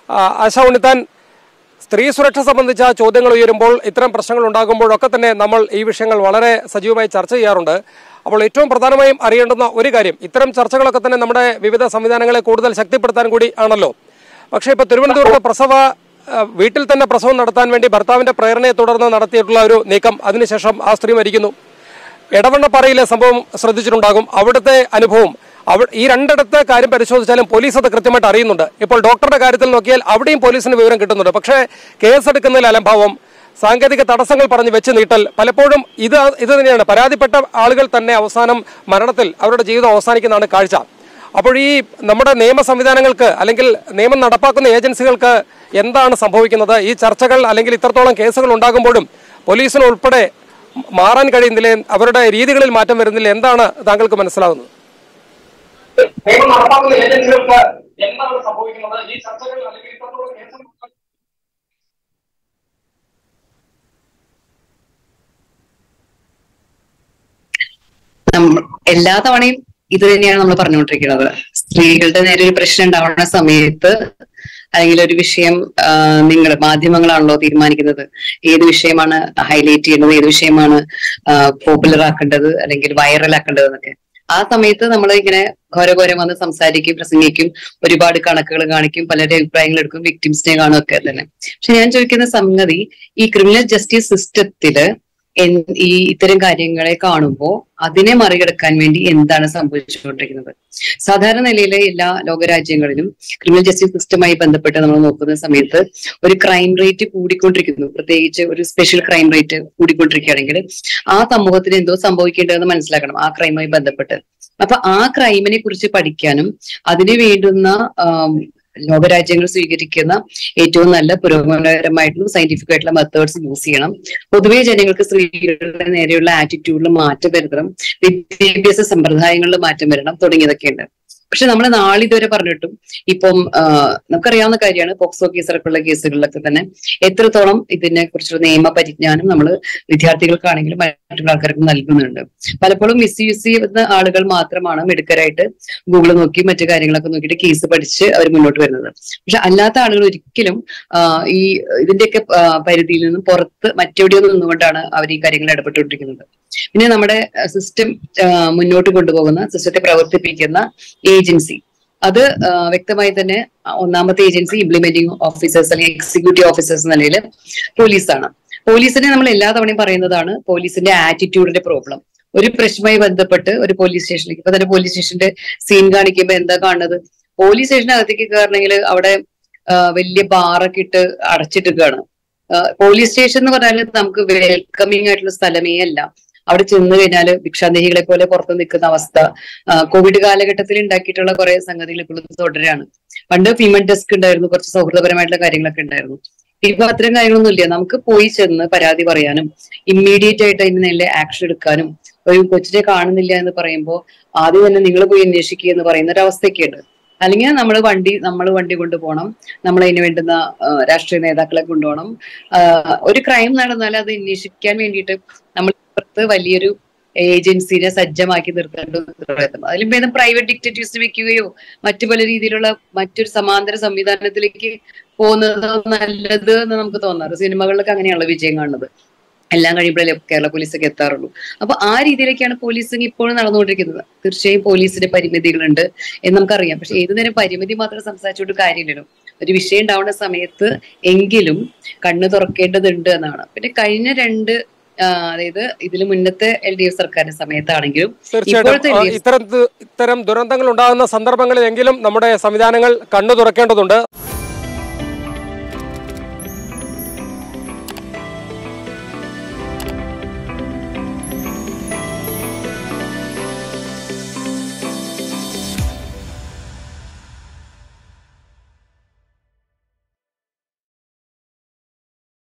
ആ, ആശാ ഉണ്ണിത്താൻ സ്ത്രീ സുരക്ഷ സംബന്ധിച്ച ചോദ്യങ്ങൾ ഉയരുമ്പോൾ ഇത്തരം പ്രശ്നങ്ങൾ ഉണ്ടാകുമ്പോഴൊക്കെ തന്നെ നമ്മൾ ഈ വിഷയങ്ങൾ വളരെ സജീവമായി ചർച്ച ചെയ്യാറുണ്ട് അപ്പോൾ ഏറ്റവും പ്രധാനമായും അറിയേണ്ടുന്ന ഒരു കാര്യം ഇത്തരം ചർച്ചകളൊക്കെ തന്നെ നമ്മുടെ വിവിധ സംവിധാനങ്ങളെ കൂടുതൽ ശക്തിപ്പെടുത്താൻ കൂടി ആണല്ലോ പക്ഷേ ഇപ്പോൾ തിരുവനന്തപുരത്ത് പ്രസവ ആ, വീട്ടിൽ തന്നെ പ്രസവം നടത്താൻ വേണ്ടി ഭർത്താവിന്റെ പ്രേരണയെ തുടർന്ന് നടത്തിയിട്ടുള്ള ഒരു നീക്കം അതിനുശേഷം ആ സ്ത്രീ മരിക്കുന്നു എടവണ്ണപ്പാറയിലെ സംഭവം ശ്രദ്ധിച്ചിട്ടുണ്ടാകും അവിടുത്തെ അനുഭവം അവ ഈ രണ്ടിടത്തെ കാര്യം പരിശോധിച്ചാലും പോലീസ് അത് കൃത്യമായിട്ട് അറിയുന്നുണ്ട് ഇപ്പോൾ ഡോക്ടറുടെ കാര്യത്തിൽ നോക്കിയാൽ അവിടെയും പോലീസിന് വിവരം കിട്ടുന്നുണ്ട് പക്ഷേ കേസെടുക്കുന്നതിൽ അലംഭാവം സാങ്കേതിക തടസ്സങ്ങൾ പറഞ്ഞ് വെച്ച് നീട്ടൽ പലപ്പോഴും ഇത് ഇത് തന്നെയാണ് പരാതിപ്പെട്ട ആളുകൾ തന്നെ അവസാനം മരണത്തിൽ അവരുടെ ജീവിതം അവസാനിക്കുന്നതാണ് കാഴ്ച അപ്പോൾ ഈ നമ്മുടെ നിയമ സംവിധാനങ്ങൾക്ക് അല്ലെങ്കിൽ നിയമം നടപ്പാക്കുന്ന ഏജൻസികൾക്ക് എന്താണ് സംഭവിക്കുന്നത് ഈ ചർച്ചകൾ അല്ലെങ്കിൽ ഇത്രത്തോളം കേസുകൾ ഉണ്ടാകുമ്പോഴും പോലീസിന് ഉൾപ്പെടെ മാറാൻ കഴിയുന്നില്ലേ അവരുടെ രീതികളിൽ മാറ്റം വരുന്നില്ല എന്താണ് താങ്കൾക്ക് മനസ്സിലാകുന്നത് നിയമം നടപ്പാക്കുന്ന ഏജൻസികൾക്ക് എന്താണ് സംഭവിക്കുന്നത് ഈ ചർച്ചകൾ അല്ലെങ്കിൽ ഇത്രത്തോളം കേസുകൾ നമ്മ- എല്ലാ തവണയും ഇത് തന്നെയാണ് നമ്മൾ പറഞ്ഞുകൊണ്ടിരിക്കുന്നത് സ്ത്രീകളുടെ നേരെ ഒരു പ്രശ്നം ഉണ്ടാവുന്ന സമയത്ത് അല്ലെങ്കിൽ ഒരു വിഷയം നിങ്ങൾ മാധ്യമങ്ങളാണല്ലോ തീരുമാനിക്കുന്നത് ഏത് വിഷയമാണ് ഹൈലൈറ്റ് ചെയ്യുന്നത് ഏത് വിഷയമാണ് പോപ്പുലർ ആക്കേണ്ടത് അല്ലെങ്കിൽ വൈറൽ ആക്കേണ്ടത് എന്നൊക്കെ ആ സമയത്ത് നമ്മൾ ഇങ്ങനെ ഘോരഘോരം വന്ന് സംസാരിക്കും പ്രസംഗിക്കും ഒരുപാട് കണക്കുകൾ കാണിക്കും പലരുടെ അഭിപ്രായങ്ങൾ എടുക്കും വിക്ടിംസിനെ കാണും ഒക്കെ തന്നെ പക്ഷെ ഞാൻ ചോദിക്കുന്ന സംഗതി ഈ ക്രിമിനൽ ജസ്റ്റിസ് സിസ്റ്റത്തില് എൻ- ഈ ഇത്തരം കാര്യങ്ങളെ കാണുമ്പോൾ അതിനെ മറികടക്കാൻ വേണ്ടി എന്താണ് സംഭവിച്ചുകൊണ്ടിരിക്കുന്നത് സാധാരണ നിലയിലെ എല്ലാ ലോകരാജ്യങ്ങളിലും ക്രിമിനൽ ജസ്റ്റിസ് സിസ്റ്റമായി ബന്ധപ്പെട്ട് നമ്മൾ നോക്കുന്ന സമയത്ത് ഒരു ക്രൈം റേറ്റ് കൂടിക്കൊണ്ടിരിക്കുന്നു പ്രത്യേകിച്ച് ഒരു സ്പെഷ്യൽ ക്രൈം റേറ്റ് കൂടിക്കൊണ്ടിരിക്കുകയാണെങ്കിൽ ആ സമൂഹത്തിന് എന്തോ സംഭവിക്കേണ്ടതെന്ന് മനസ്സിലാക്കണം ആ ക്രൈമുമായി ബന്ധപ്പെട്ട് അപ്പൊ ആ ക്രൈമിനെ കുറിച്ച് പഠിക്കാനും അതിന് വേണ്ടുന്ന ആം, ലോകരാജ്യങ്ങൾ സ്വീകരിക്കുന്ന ഏറ്റവും നല്ല പുരോഗമനപരമായിട്ടുള്ള സയന്റിഫിക് ആയിട്ടുള്ള മെത്തേഡ്സ് യൂസ് ചെയ്യണം പൊതുവേ ജനങ്ങൾക്ക് സ്ത്രീകളുടെ നേരെയുള്ള ആറ്റിറ്റ്യൂഡിൽ മാറ്റം വരുത്തണം വിദ്യാഭ്യാസ സമ്പ്രദായങ്ങളിൽ മാറ്റം വരണം തുടങ്ങിയതൊക്കെയുണ്ട് പക്ഷെ നമ്മൾ നാളിതുവരെ പറഞ്ഞിട്ടും ഇപ്പം ആ, നമുക്കറിയാവുന്ന കാര്യമാണ് പോക്സോ കേസ് അടക്കമുള്ള കേസുകളിലൊക്കെ തന്നെ എത്രത്തോളം ഇതിനെ കുറിച്ചുള്ള നിയമ പരിജ്ഞാനം നമ്മൾ വിദ്യാർത്ഥികൾക്കാണെങ്കിലും മറ്റുള്ള ആൾക്കാർക്കും നൽകുന്നുണ്ട് പലപ്പോഴും മിസ്യൂസ് ചെയ്യുന്ന ആളുകൾ മാത്രമാണ് മിടുക്കരായിട്ട് ഗൂഗിൾ നോക്കി മറ്റു കാര്യങ്ങളൊക്കെ നോക്കിയിട്ട് കേസ് പഠിച്ച് അവർ മുന്നോട്ട് വരുന്നത് പക്ഷെ അല്ലാത്ത ആളുകൾ ഒരിക്കലും ആ, ഈ ഇതിന്റെയൊക്കെ ആ, പരിധിയിൽ നിന്നും പുറത്ത് മറ്റെവിടെയോ നിന്നുകൊണ്ടാണ് അവർ ഈ കാര്യങ്ങൾ ഇടപെട്ടുകൊണ്ടിരിക്കുന്നത് പിന്നെ നമ്മുടെ സിസ്റ്റം മുന്നോട്ട് കൊണ്ടുപോകുന്ന സിസ്റ്റത്തെ പ്രവർത്തിപ്പിക്കുന്ന ഏജൻസി അത് ആ, വ്യക്തമായി തന്നെ ഒന്നാമത്തെ ഏജൻസി ഇംപ്ലിമെന്റിംഗ് ഓഫീസേഴ്സ് അല്ലെങ്കിൽ എക്സിക്യൂട്ടീവ് ഓഫീസേഴ്സ് എന്ന നിലയിൽ പോലീസാണ് പോലീസിനെ നമ്മൾ എല്ലാ തവണയും പറയുന്നതാണ് പോലീസിന്റെ ആറ്റിറ്റ്യൂഡിന്റെ പ്രോബ്ലം ഒരു പ്രശ്നവുമായി ബന്ധപ്പെട്ട് ഒരു പോലീസ് സ്റ്റേഷനിലേക്ക് ഇപ്പൊ തന്നെ പോലീസ് സ്റ്റേഷന്റെ സീൻ കാണിക്കുമ്പോൾ എന്താ കാണുന്നത് പോലീസ് സ്റ്റേഷനകത്തേക്ക് കയറണമെങ്കിൽ അവിടെ ആ, വലിയ ബാറൊക്കെ ഇട്ട് അടച്ചിട്ടിരിക്കുകയാണ് പോലീസ് സ്റ്റേഷൻ എന്ന് പറഞ്ഞാൽ നമുക്ക് വെൽക്കമിങ് ആയിട്ടുള്ള സ്ഥലമേ അല്ല അവിടെ ചെന്ന് കഴിഞ്ഞാൽ ഭിക്ഷാന്തേഹികളെ പോലെ പുറത്ത് നിൽക്കുന്ന അവസ്ഥ ആ, കോവിഡ് കാലഘട്ടത്തിൽ ഉണ്ടാക്കിയിട്ടുള്ള കുറെ സംഗതികൾ ഇപ്പോഴും തുടരാണ് പണ്ട് ഫീമൻ ഡെസ്ക് ഉണ്ടായിരുന്നു കുറച്ച് സൗഹൃദപരമായിട്ടുള്ള കാര്യങ്ങളൊക്കെ ഉണ്ടായിരുന്നു ഇപ്പൊ അത്തരം കാര്യങ്ങളൊന്നും ഇല്ല നമുക്ക് പോയി ചെന്ന് പരാതി പറയാനും ഇമ്മീഡിയറ്റ് ആയിട്ട് അതിന് നല്ല ആക്ഷൻ എടുക്കാനും ഒരു കൊച്ചിനെ കാണുന്നില്ല എന്ന് പറയുമ്പോൾ ആദ്യം തന്നെ നിങ്ങൾ പോയി അന്വേഷിക്കുക എന്ന് പറയുന്ന ഒരു അവസ്ഥയൊക്കെയുണ്ട് അല്ലെങ്കിൽ നമ്മൾ വണ്ടി നമ്മൾ വണ്ടി കൊണ്ടുപോകണം നമ്മൾ അതിന് വേണ്ടുന്ന ആ, രാഷ്ട്രീയ നേതാക്കളെ കൊണ്ടുപോകണം ആ, ഒരു ക്രൈം നടന്നാൽ അത് അന്വേഷിക്കാൻ വേണ്ടിയിട്ട് നമ്മൾ പുറത്ത് വലിയൊരു ഏജൻസിനെ സജ്ജമാക്കി നിർത്തേണ്ട ഉത്തരവാദിത്തം അതിലും ഭേദം പ്രൈവറ്റ് ഡിക്റ്റേറ്റീവ്സ് വെക്കുകയോ മറ്റു പല രീതിയിലുള്ള മറ്റൊരു സമാന്തര സംവിധാനത്തിലേക്ക് പോകുന്നത് നല്ലത് എന്ന് നമുക്ക് തോന്നാറ് സിനിമകളിലൊക്കെ അങ്ങനെയാണല്ലോ വിജയം കാണുന്നത് എല്ലാം കഴിയുമ്പോഴല്ലേ കേരള പോലീസൊക്കെ എത്താറുള്ളൂ അപ്പൊ ആ രീതിയിലേക്കാണ് പോലീസിങ് ഇപ്പോഴും നടന്നുകൊണ്ടിരിക്കുന്നത് തീർച്ചയായും പോലീസിന്റെ പരിമിതികളുണ്ട് എന്ന് നമുക്കറിയാം പക്ഷെ ഏതു നേരം പരിമിതി മാത്രം സംസാരിച്ചുകൊണ്ട് കാര്യമില്ലല്ലോ ഒരു വിഷയം ഉണ്ടാവുന്ന സമയത്ത് എങ്കിലും കണ്ണ് തുറക്കേണ്ടതുണ്ട് എന്നാണ് പിന്നെ കഴിഞ്ഞ രണ്ട് ആ, അതായത് ഇതിന് മുന്നത്തെ എൽ ഡി എഫ് സർക്കാരിന്റെ സമയത്താണെങ്കിലും തീർച്ചയായിട്ടും ഇപ്പോഴത്തെ ആ, LDF ഇത്തരം ഇത്തരം ദുരന്തങ്ങൾ ഉണ്ടാകുന്ന സന്ദർഭങ്ങളിലെങ്കിലും നമ്മുടെ സംവിധാനങ്ങൾ കണ്ണു തുറക്കേണ്ടതുണ്ട്